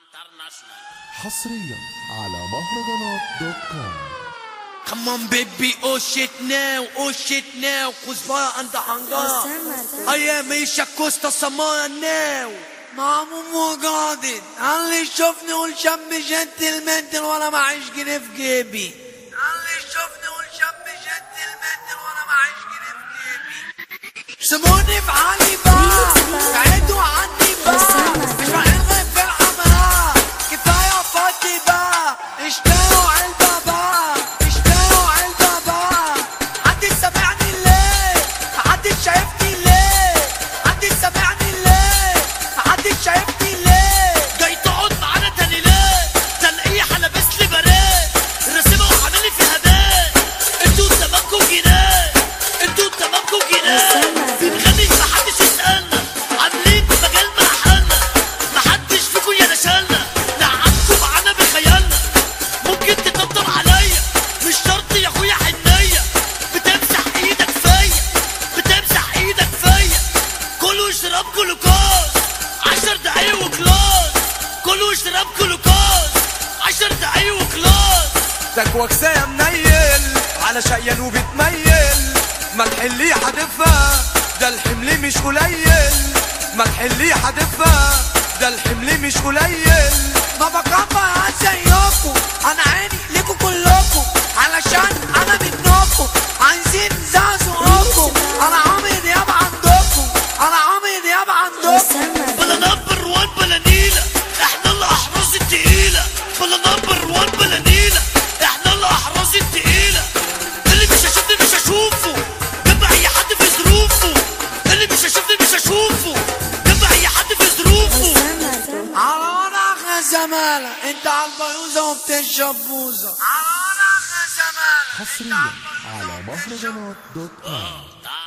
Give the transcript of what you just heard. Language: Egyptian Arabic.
International. حصريا على مهرجانات دوت كوم Come on baby, oh shit now, oh shit now Kuzbara and the hangar I am Isha Costa Samara now معمو مجادد اللي يشوفني يقول شاب جنتلمان وانا معيش جنيه في جيبي اللي يشوفني يقول شاب جنتلمان وانا معيش جنيه في جيبي سيبوني في حالي بقى بعيدوا عني بقى مش هنلغي في الحمام كفايه فاضي بقى اشتروا علبه بقى اشتروا علبه بقى حد سامعني ليه حد شايفني ليه حد سامعني ليه حد شايفني ليه جاي تقعد معانا تاني ليه تلقيح لابس لي بريه راسمها وعامل لي فيها باء انتوا تمامكم جنان انتوا تمامكم جنان بنغني محدش يسألنا عاملين مجال محلنا محدش فيكم يا نشالنا لعبكم معانا بخيالنا ممكن تكتر عليا مش شرط يا اخويا حنية بتمسح ايدك فيا بتمسح ايدك فيا كلوا اشرب جلوكوز عشر دقايق وكلاس كلوا اشرب جلوكوز عشر دقايق وكلاس تكوك يا منيل على شقيان وبتميل ما تحلي حدفها ده الحمل مش قليل ما تحلي حدفها ده الحمل مش قليل ما بكبر زيكم انا عيني ليكم كلكم علشان انا منكم عايزين زعزعوكم انا عامل نيابة عندكم انا عامل نيابة عندكم بلا نمبر وان بلا نيلة احنا الاحراز التقيلة بلا نمبر وان بلا نيلة احنا الاحراز التقيلة اللي مش هشوفني مش هشوفه جنب اي حد في ظروفه اللي مش هشوفني مش هشوفه جنب اي حد في ظروفه على ورق زمالة انت على البيوزة وبتشرب بوزة على ورق زمالة حصريا على مهرجانات دوت كوم تعال